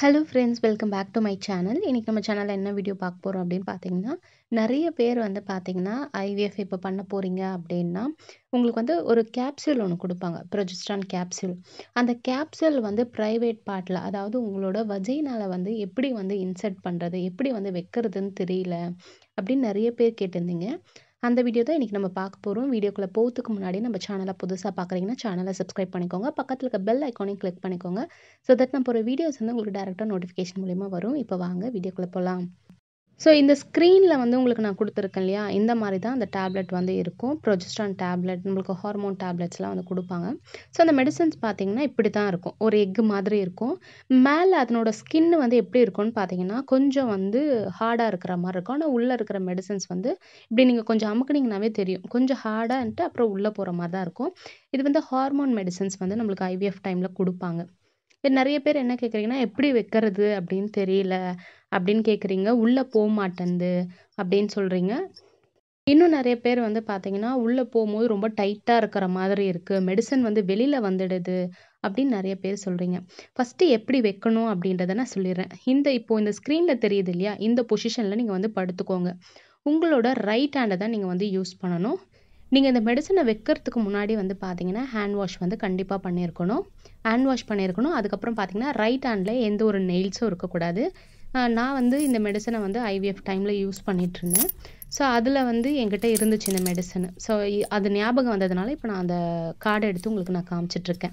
Hello friends welcome back to my channel இன்றைக்கி நம்ம சேனலில் என்ன வீடியோ பார்க்க போகிறோம் அப்படின்னு பார்த்தீங்கன்னா நிறைய பேர் வந்து பார்த்தீங்கன்னா ஐவிஎஃப் இப்போ பண்ண போகிறீங்க அப்படின்னா உங்களுக்கு வந்து ஒரு கேப்சூல் ஒன்று கொடுப்பாங்க ப்ரொஜெஸ்ட்ரான் கேப்சூல் அந்த கேப்சூல் வந்து ப்ரைவேட் பார்ட்டில் அதாவது உங்களோட வஜைனால வந்து எப்படி வந்து இன்சர்ட் பண்ணுறது எப்படி வந்து வைக்கிறதுன்னு தெரியல அப்படின்னு நிறைய பேர் கேட்டிருந்தீங்க அந்த வீடியோ தான் இன்றைக்கி நம்ம பார்க்க போகிறோம் வீடியோக்குள்ளே போகிறதுக்கு முன்னாடி நம்ம சேனலை புதுசாக பார்க்குறீங்கன்னா சேனலை சப்ஸ்கிரைப் பண்ணிக்கோங்க பக்கத்தில் இருக்க பெல் ஐக்கானையும் கிளிக் பண்ணிக்கோங்க ஸோ தட் நம்ம ஒரு வீடியோஸ் வந்து உங்களுக்கு டேரெக்டாக நோட்டிஃபிகேஷன் மூலிமா வரும் இப்போ வாங்க வீடியோக்குள்ளே போகலாம் ஸோ இந்த ஸ்க்ரீனில் வந்து உங்களுக்கு நான் கொடுத்துருக்கேன் இல்லையா இந்த மாதிரி தான் அந்த டேப்லெட் வந்து இருக்கும் ப்ரொஜெஸ்ட்ரான் டேப்லெட் நம்மளுக்கு ஹார்மோன் டேப்லெட்ஸ்லாம் வந்து கொடுப்பாங்க ஸோ அந்த மெடிசன்ஸ் பார்த்தீங்கன்னா இப்படி தான் இருக்கும் ஒரு எக்கு மாதிரி இருக்கும் மேலே அதனோட ஸ்கின் வந்து எப்படி இருக்கும்னு பார்த்தீங்கன்னா கொஞ்சம் வந்து ஹார்டாக இருக்கிற மாதிரி இருக்கும் ஆனால் உள்ளே இருக்கிற மெடிசன்ஸ் வந்து இப்படி நீங்கள் கொஞ்சம் அமுக்குனீங்கனாவே தெரியும் கொஞ்சம் ஹார்டான்ட்டு அப்புறம் உள்ளே போகிற மாதிரி தான் இருக்கும் இது வந்து ஹார்மோன் மெடிசன்ஸ் வந்து நம்மளுக்கு ஐவிஎஃப் டைமில் கொடுப்பாங்க இப்போ நிறைய பேர் என்ன கேட்குறீங்கன்னா எப்படி வைக்கிறது அப்படின்னு தெரியல அப்படின்னு கேட்குறீங்க உள்ளே போக மாட்டேன்து அப்படின்னு சொல்கிறீங்க இன்னும் நிறைய பேர் வந்து பார்த்தீங்கன்னா உள்ளே போகும்போது ரொம்ப டைட்டாக இருக்கிற மாதிரி இருக்குது மெடிசன் வந்து வெளியில் வந்துடுது அப்படின்னு நிறைய பேர் சொல்கிறீங்க ஃபஸ்ட்டு எப்படி வைக்கணும் அப்படின்றத நான் சொல்லிடுறேன் இந்த இப்போது இந்த ஸ்க்ரீனில் தெரியுது இல்லையா இந்த பொசிஷனில் நீங்கள் வந்து படுத்துக்கோங்க உங்களோட ரைட் ஹேண்டை தான் நீங்கள் வந்து யூஸ் பண்ணணும் நீங்கள் இந்த மெடிசனை வைக்கிறதுக்கு முன்னாடி வந்து பார்த்தீங்கன்னா ஹேண்ட் வாஷ் வந்து கண்டிப்பாக பண்ணியிருக்கணும் ஹேண்ட் வாஷ் பண்ணியிருக்கணும் அதுக்கப்புறம் பார்த்தீங்கன்னா ரைட் ஹேண்டில் எந்த ஒரு நெயில்ஸும் இருக்கக்கூடாது நான் வந்து இந்த மெடிசனை வந்து ஐவிஎஃப் டைமில் யூஸ் பண்ணிகிட்டு இருந்தேன் ஸோ அதில் வந்து என்கிட்ட இருந்துச்சு இந்த மெடிசன் ஸோ அது ஞாபகம் வந்ததுனால இப்போ நான் அந்த கார்டை எடுத்து உங்களுக்கு நான் காமிச்சிட்ருக்கேன்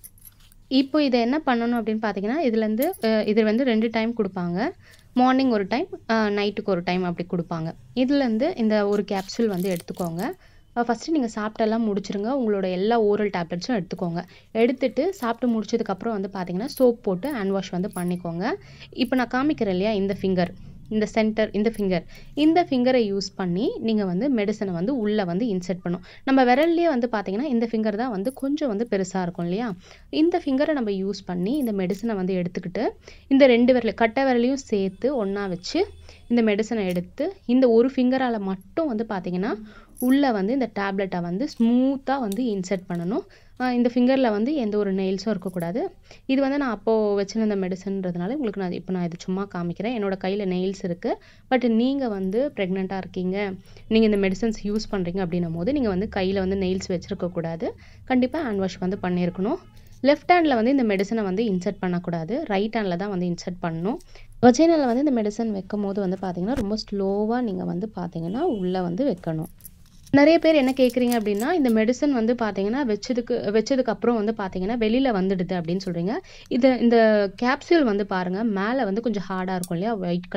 இப்போ இதை என்ன பண்ணணும் அப்படின்னு பார்த்தீங்கன்னா இதுலேருந்து இது வந்து ரெண்டு டைம் கொடுப்பாங்க மார்னிங் ஒரு டைம் நைட்டுக்கு ஒரு டைம் அப்படி கொடுப்பாங்க இதுலேருந்து இந்த ஒரு கேப்சூல் வந்து எடுத்துக்கோங்க ஃபஸ்ட்டு நீங்கள் சாப்பிட்டெல்லாம் முடிச்சிருங்க உங்களோட எல்லா ஓரல் டேப்லெட்ஸும் எடுத்துக்கோங்க எடுத்துட்டு சாப்பிட்டு முடிச்சதுக்கப்புறம் வந்து பார்த்தீங்கன்னா சோப் போட்டு ஹேண்ட் வாஷ் வந்து பண்ணிக்கோங்க இப்போ நான் காமிக்கிறேன் இல்லையா இந்த ஃபிங்கர் இந்த சென்டர் இந்த ஃபிங்கர் இந்த ஃபிங்கரை யூஸ் பண்ணி நீங்கள் வந்து மெடிசனை வந்து உள்ளே வந்து இன்செர்ட் பண்ணும் நம்ம விரல்லையே வந்து பார்த்தீங்கன்னா இந்த ஃபிங்கர் தான் வந்து கொஞ்சம் வந்து பெருசாக இருக்கும் இல்லையா இந்த ஃபிங்கரை நம்ம யூஸ் பண்ணி இந்த மெடிசனை வந்து எடுத்துக்கிட்டு இந்த ரெண்டு விரல் கட்டை விரலையும் சேர்த்து ஒன்றா வச்சு இந்த மெடிசனை எடுத்து இந்த ஒரு ஃபிங்கரால் மட்டும் வந்து பார்த்தீங்கன்னா உள்ளே வந்து இந்த டேப்லெட்டை வந்து ஸ்மூத்தாக வந்து இன்செர்ட் பண்ணணும் இந்த ஃபிங்கரில் வந்து எந்த ஒரு நெயில்ஸும் இருக்கக்கூடாது இது வந்து நான் அப்போது வச்சுருந்த மெடிசன்றதுனால உங்களுக்கு நான் இப்போ நான் இது சும்மா காமிக்கிறேன் என்னோடய கையில் நெயில்ஸ் இருக்குது பட் நீங்கள் வந்து ப்ரெக்னெண்ட்டாக இருக்கீங்க நீங்கள் இந்த மெடிசன்ஸ் யூஸ் பண்ணுறீங்க அப்படின்னும் போது நீங்கள் வந்து கையில் வந்து நெயில்ஸ் வச்சுருக்கக்கூடாது கண்டிப்பாக ஹேண்ட் வாஷ் வந்து பண்ணியிருக்கணும் லெஃப்ட் ஹேண்டில் வந்து இந்த மெடிசனை வந்து இன்சர்ட் பண்ணக்கூடாது ரைட் ஹேண்டில் தான் வந்து இன்சர்ட் பண்ணணும் வஜைனில் வந்து இந்த மெடிசன் வைக்கும் போது வந்து பார்த்தீங்கன்னா ரொம்ப ஸ்லோவாக நீங்கள் வந்து பார்த்தீங்கன்னா உள்ளே வந்து வைக்கணும் நிறைய பேர் என்ன கேட்குறீங்க அப்படின்னா இந்த மெடிசன் வந்து பார்த்தீங்கன்னா வச்சதுக்கு வச்சதுக்கு அப்புறம் வந்து பார்த்தீங்கன்னா வெளியில் வந்துடுது அப்படின்னு சொல்கிறீங்க இது இந்த கேப்சூல் வந்து பாருங்கள் மேலே வந்து கொஞ்சம் ஹார்டாக இருக்கும் இல்லையா ஒயிட்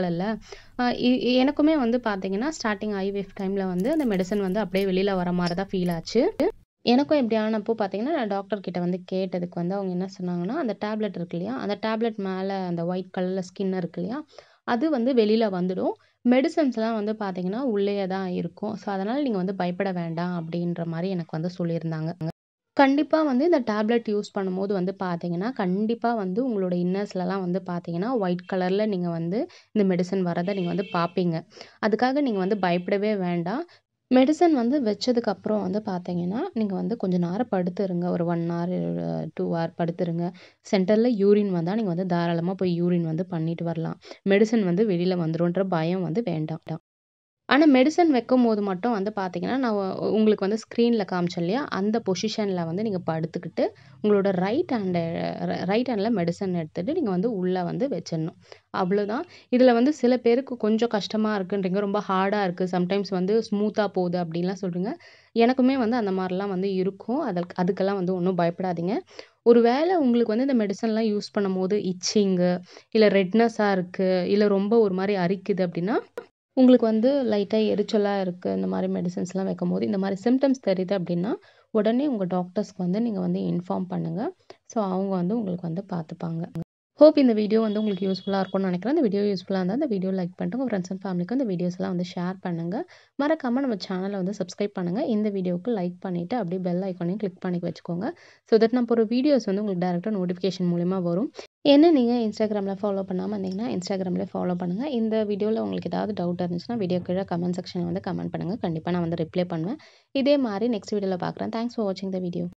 கலரில் எனக்குமே வந்து பார்த்தீங்கன்னா ஸ்டார்டிங் ஐவிஎஃப் டைமில் வந்து அந்த மெடிசன் வந்து அப்படியே வெளியில் வர மாதிரி தான் ஃபீல் ஆச்சு எனக்கும் இப்படி ஆனப்போ பார்த்தீங்கன்னா நான் டாக்டர் கிட்ட வந்து கேட்டதுக்கு வந்து அவங்க என்ன சொன்னாங்கன்னா அந்த டேப்லெட் இருக்கு இல்லையா அந்த டேப்லெட் மேலே அந்த ஒயிட் கலரில் ஸ்கின் இருக்கு இல்லையா அது வந்து வெளியில் வந்துடும் மெடிசன்ஸ்லாம் வந்து பார்த்தீங்கன்னா உள்ளே தான் இருக்கும் ஸோ அதனால் நீங்கள் வந்து பயப்பட வேண்டாம் அப்படின்ற மாதிரி எனக்கு வந்து சொல்லியிருந்தாங்க கண்டிப்பாக வந்து இந்த டேப்லெட் யூஸ் பண்ணும்போது வந்து பார்த்தீங்கன்னா கண்டிப்பாக வந்து உங்களோட இன்னர்ஸ்லலாம் வந்து பார்த்தீங்கன்னா ஒயிட் கலரில் நீங்கள் வந்து இந்த மெடிசன் வரதை நீங்கள் வந்து பார்ப்பீங்க அதுக்காக நீங்கள் வந்து பயப்படவே வேண்டாம் மெடிசன் வந்து வச்சதுக்கப்புறம் வந்து பார்த்தீங்கன்னா நீங்கள் வந்து கொஞ்சம் நேரம் படுத்துருங்க ஒரு ஒன் ஹவர் டூ ஹவர் படுத்துருங்க சென்டரில் யூரின் வந்தால் நீங்கள் வந்து தாராளமாக போய் யூரின் வந்து பண்ணிட்டு வரலாம் மெடிசன் வந்து வெளியில் வந்துடும்ன்ற பயம் வந்து வேண்டாம் ஆனால் மெடிசன் வைக்கும் போது மட்டும் வந்து பார்த்தீங்கன்னா நான் உங்களுக்கு வந்து ஸ்க்ரீனில் காமிச்சேன் இல்லையா அந்த பொசிஷனில் வந்து நீங்கள் படுத்துக்கிட்டு உங்களோட ரைட் ஹேண்டை ரைட் ஹேண்டில் மெடிசன் எடுத்துகிட்டு நீங்கள் வந்து உள்ளே வந்து வச்சிடணும் அவ்வளோதான் இதில் வந்து சில பேருக்கு கொஞ்சம் கஷ்டமாக இருக்குன்றீங்க ரொம்ப ஹார்டாக இருக்குது சம்டைம்ஸ் வந்து ஸ்மூத்தாக போகுது அப்படின்லாம் சொல்கிறீங்க எனக்குமே வந்து அந்த மாதிரிலாம் வந்து இருக்கும் அதற்கு அதுக்கெல்லாம் வந்து ஒன்றும் பயப்படாதீங்க ஒரு வேளை உங்களுக்கு வந்து இந்த மெடிசன்லாம் யூஸ் பண்ணும் போது இச்சிங்கு இல்லை ரெட்னஸாக இருக்குது இல்லை ரொம்ப ஒரு மாதிரி அரிக்குது அப்படின்னா உங்களுக்கு வந்து லைட்டாக எரிச்சலாக இருக்குது இந்த மாதிரி மெடிசன்ஸ்லாம் வைக்கும் போது இந்த மாதிரி சிம்டம்ஸ் தெரியுது அப்படின்னா உடனே உங்கள் டாக்டர்ஸ்க்கு வந்து நீங்கள் வந்து இன்ஃபார்ம் பண்ணுங்கள் ஸோ அவங்க வந்து உங்களுக்கு வந்து பார்த்துப்பாங்க ஹோப் இந்த வீடியோ வந்து உங்களுக்கு யூஸ்ஃபுல்லாக இருக்கும்னு நினைக்கிறேன் இந்த வீடியோ யூஸ்ஃபுல்லாக இருந்தால் இந்த வீடியோ லைக் பண்ணிட்டு உங்கள் ஃப்ரெண்ட்ஸ் அண்ட் ஃபேமிலிக்கு இந்த வீடியோஸ்லாம் வந்து ஷேர் பண்ணுங்கள் மறக்காமல் நம்ம சேனலை வந்து சப்ஸ்கிரைப் பண்ணுங்கள் இந்த வீடியோவுக்கு லைக் பண்ணிவிட்டு அப்படியே பெல் ஐக்கானையும் கிளிக் பண்ணி வச்சுக்கோங்க ஸோ தட் நம்ம ஒரு வீடியோஸ் வந்து உங்களுக்கு டேரெக்டாக நோட்டிஃபிகேஷன் மூலிமா வரும் என்ன நீங்கள் இன்ஸ்டாகிராமில் ஃபாலோ பண்ணாமல் இருந்தீங்கன்னா இன்ஸ்டாகிராமில் ஃபாலோ பண்ணுங்கள் இந்த வீடியோவில் உங்களுக்கு ஏதாவது டவுட் இருந்துச்சுன்னா வீடியோ கீழே கமெண்ட் செக்ஷனில் வந்து கமெண்ட் பண்ணுங்கள் கண்டிப்பாக நான் வந்து ரிப்ளை பண்ணுவேன் இதே மாதிரி நெக்ஸ்ட் வீடியோவில் பார்க்குறேன் தேங்க்ஸ் ஃபார் வாட்சிங் த வீடியோ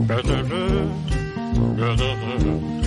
Da-da-da. Da-da-da.